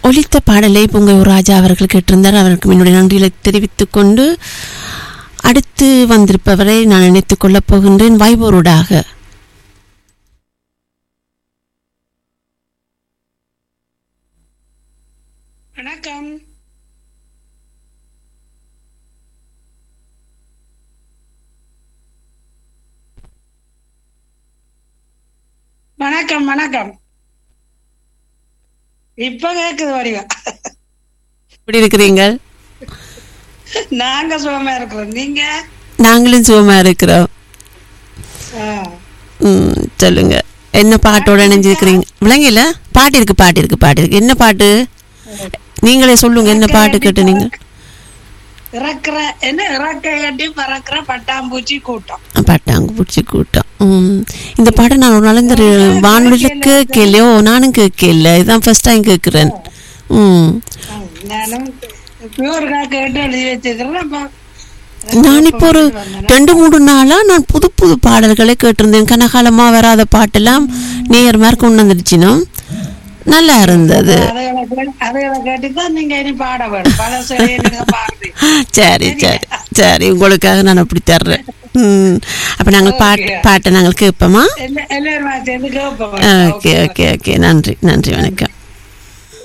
ஒலித்த பாடலை பொங்கையூர் ராஜா அவர்கள் கேட்டிருந்தார் அவருக்கு என்னுடைய நன்றிகளை தெரிவித்துக் கொண்டு அடுத்து வந்திருப்பவரை நான் நினைத்துக் கொள்ளப் போகின்றேன் வைபோரோடாக வணக்கம் வணக்கம் வணக்கம் இப்ப கேக்குது வடிவா எப்படி இருக்கிறீங்கள் நாங்க சுகமா இருக்கிறோம் நீங்க நாங்களும் சுகமா இருக்கிறோம் ஆ, ம், சொல்லுங்க என்ன பாட்டோட இணைஞ்சிருக்கிறீங்க விளங்கல பாட்டு இருக்கு பாட்டு இருக்கு பாட்டு இருக்கு என்ன பாட்டு நீங்களே சொல்லுங்க என்ன பாட்டு கேட்டு நீங்க இறக்குற என்ன இறக்க கட்டி பறக்கிற பட்டாம்பூச்சி கூட்டம் பட்டாங்க பிடிச்சி கூட்டம் ம். இந்த பாட்டை நான் ஒரு நாள் இந்த ரெ- வானொலியில் கேட்கலையோ நானும் கேட்கல இதான் ஃபர்ஸ்ட் டைம் கேட்குறேன் ம் ஆ, நானும் பியூர்கா கேட்டு எழுதி வச்சிருக்கிறேன் அப்ப நான் இப்போ ஒரு ரெண்டு மூணு நாளா நான் புது புது பாடல்களை கேட்டிருந்தேன் கனகாலமா வராத பாட்டெல்லாம் நேர் மாதிரி கொண்டு வந்துடுச்சினோ நல்லா இருந்தது அதுகளை கேட்டு அதுகளை கேட்டுதான் நீங்க இனி பாட வேணும் பல நீங்க பாடுறீங்க சரி சரி சரி உங்களுக்காக நான் அப்படி தர்றேன் ம் அப்போ நாங்கள் பாட்டு பாட்டை நாங்கள் கேட்போமா எல்லா- எல்லாரும் சேர்ந்து கேட்போம் ஓகே ஓகே ஓகே நன்றி நன்றி வணக்கம்